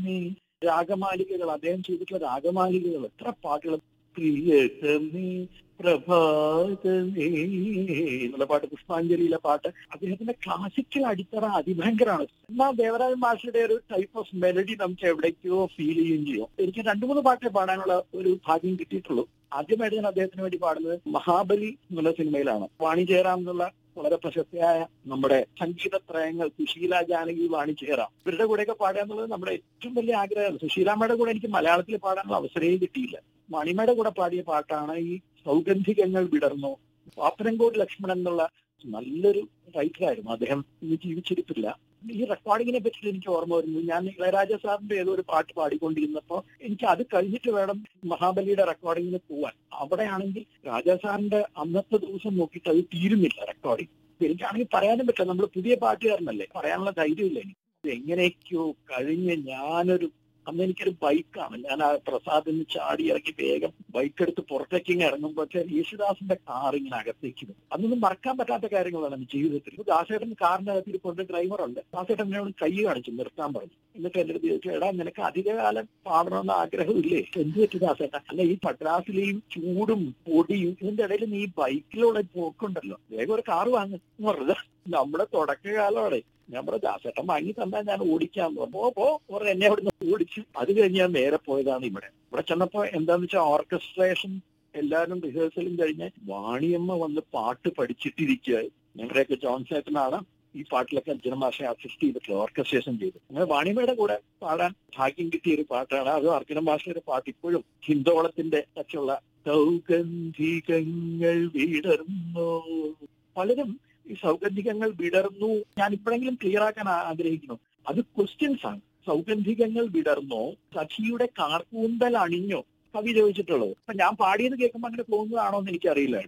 പ്രിയതമേ രാഗമാലികകൾ അദ്ദേഹം ചെയ്തിട്ടുള്ള രാഗമാലികകൾ എത്ര പാട്ടുകൾ പ്രിയതമേ പ്രഭാതമേ എന്നുള്ള പാട്ട് പുഷ്പാഞ്ജലിയിലെ പാട്ട് അദ്ദേഹത്തിന്റെ ക്ലാസിക്കൽ അടിത്തറ അതിഭയങ്കരമാണ് എന്നാൽ ദേവരാജ മാഷയുടെ ഒരു ടൈപ്പ് ഓഫ് മെലഡി നമുക്ക് എവിടേക്കോ ഫീൽ ചെയ്യുകയും ചെയ്യും എനിക്ക് രണ്ടു മൂന്ന് പാട്ടേ പാടാനുള്ള ഒരു ഭാഗ്യം കിട്ടിയിട്ടുള്ളൂ ആദ്യമായിട്ട് ഞാൻ അദ്ദേഹത്തിന് വേണ്ടി പാടുന്നത് മഹാബലി എന്നുള്ള സിനിമയിലാണ് വാണി ജയറാം എന്നുള്ള വളരെ പ്രശസ്തയായ നമ്മുടെ സംഗീതത്രയങ്ങൾ സുശീല ജാനകി വാണി ജയറാം ഇവരുടെ കൂടെയൊക്കെ പാടുക എന്നുള്ളത് നമ്മുടെ ഏറ്റവും വലിയ ആഗ്രഹമാണ് സുശീലാമ്മയുടെ കൂടെ എനിക്ക് മലയാളത്തിൽ പാടാനുള്ള അവസരമേ കിട്ടിയില്ല മണിമയുടെ കൂടെ പാടിയ പാട്ടാണ് ഈ സൗഗന്ധികങ്ങൾ വിടർന്നു പാപ്പനങ്കോട് ലക്ഷ്മണൻ എന്നുള്ള നല്ലൊരു റൈറ്ററായിരുന്നു അദ്ദേഹം ഇന്ന് ജീവിച്ചിരിപ്പില്ല ഈ റെക്കോർഡിങ്ങിനെ പറ്റിയിട്ട് എനിക്ക് ഓർമ്മ വരുന്നു ഞാൻ ഇളയരാജ സാറിന്റെ ഏതോ ഒരു പാട്ട് പാടിക്കൊണ്ടിരുന്നപ്പോ എനിക്ക് അത് കഴിഞ്ഞിട്ട് വേണം മഹാബലിയുടെ റെക്കോർഡിങ്ങിന് പോവാൻ അവിടെയാണെങ്കിൽ രാജാ സാറിന്റെ അന്നത്തെ ദിവസം നോക്കിയിട്ട് അത് തീരുന്നില്ല റെക്കോർഡിങ് എനിക്കാണെങ്കിൽ പറയാനും പറ്റില്ല നമ്മൾ പുതിയ പാട്ടുകാരനല്ലേ പറയാനുള്ള ധൈര്യമില്ല എനിക്ക് എങ്ങനെയൊക്കെയോ കഴിഞ്ഞ് ഞാനൊരു അന്ന് എനിക്കൊരു ബൈക്കാണ് ഞാൻ ആ പ്രസാദിൽ നിന്ന് ചാടി ഇറങ്ങി വേഗം ബൈക്ക് എടുത്ത് പുറത്തേക്ക് ഇങ്ങനെ ഇറങ്ങുമ്പോഴത്തെ യേശുദാസിന്റെ കാർ ഇങ്ങനെ അകത്തേക്ക് വരും അതൊന്നും മറക്കാൻ പറ്റാത്ത കാര്യങ്ങളാണ് എന്റെ ജീവിതത്തിൽ ഇപ്പൊ ദാസേട്ടൻ കാറിന്റെ അകത്ത് കൊണ്ട് ഡ്രൈവറുണ്ട് ദാസേട്ടൻ എന്നോട് കൈ കാണിച്ചു നിർത്താൻ പറഞ്ഞു എന്നിട്ട് എന്റെ അടുത്ത് ചോദിച്ചു എടാ നിനക്ക് അധികകാലം പാടണമെന്ന് ആഗ്രഹമില്ലേ എന്ത് പറ്റി ദാസേട്ടൻ അല്ല ഈ പട്രാസിലെയും ചൂടും പൊടിയും ഇതിന്റെ ഇടയിൽ നീ ബൈക്കിലൂടെ പോക്കുണ്ടല്ലോ വേഗം ഒരു കാറ് വാങ്ങും എന്ന് പറഞ്ഞത് നമ്മുടെ തുടക്കകാലമാണ് ഞാൻ പറഞ്ഞു ദാസേട്ടൻ വാങ്ങി തന്നാൽ ഞാൻ ഓടിക്കാൻ പോ പോ പറഞ്ഞ് എന്നെ അവിടുന്ന് ഓടിച്ചു അത് കഴിഞ്ഞ് ഞാൻ നേരെ പോയതാണ് ഇവിടെ ഇവിടെ ചെന്നപ്പോ എന്താന്ന് വെച്ചാൽ ഓർക്കസ്ട്രേഷൻ എല്ലാവരും റിഹേഴ്സലും കഴിഞ്ഞ് വാണിയമ്മ വന്ന് പാട്ട് പഠിച്ചിട്ടിരിക്കുക ഞങ്ങളുടെയൊക്കെ ജോൺസേട്ടനാണ് ഈ പാട്ടിലൊക്കെ അർജുനമാഷെ അസിസ്റ്റ് ചെയ്തിട്ടുള്ള ഓർക്കസ്ട്രേഷൻ ചെയ്തു അങ്ങനെ വാണിയമ്മയുടെ കൂടെ പാടാൻ ഭാഗ്യം കിട്ടിയ ഒരു പാട്ടാണ് അത് അർജുന മാഷയുടെ പാട്ട് ഇപ്പോഴും ഹിന്ദോളത്തിന്റെ ടച്ചുള്ള സൗഗന്ധികങ്ങൾ വിടർന്നു പലരും ഈ സൗഗന്ധികങ്ങൾ വിടർന്നു ഞാൻ ഇപ്പോഴെങ്കിലും ക്ലിയർ ആക്കാൻ ആ- ആഗ്രഹിക്കുന്നു അത് ക്വസ്റ്റ്യൻസ് ആണ് സൗഗന്ധികങ്ങൾ വിടർന്നോ സഖിയുടെ കാർക്കൂന്തൽ അണിഞ്ഞോ കവി ചോദിച്ചിട്ടുള്ളത് അപ്പൊ ഞാൻ പാടിയത് കേൾക്കുമ്പോൾ അങ്ങനെ തോന്നുന്നതാണോ എന്ന് എനിക്കറിയില്ല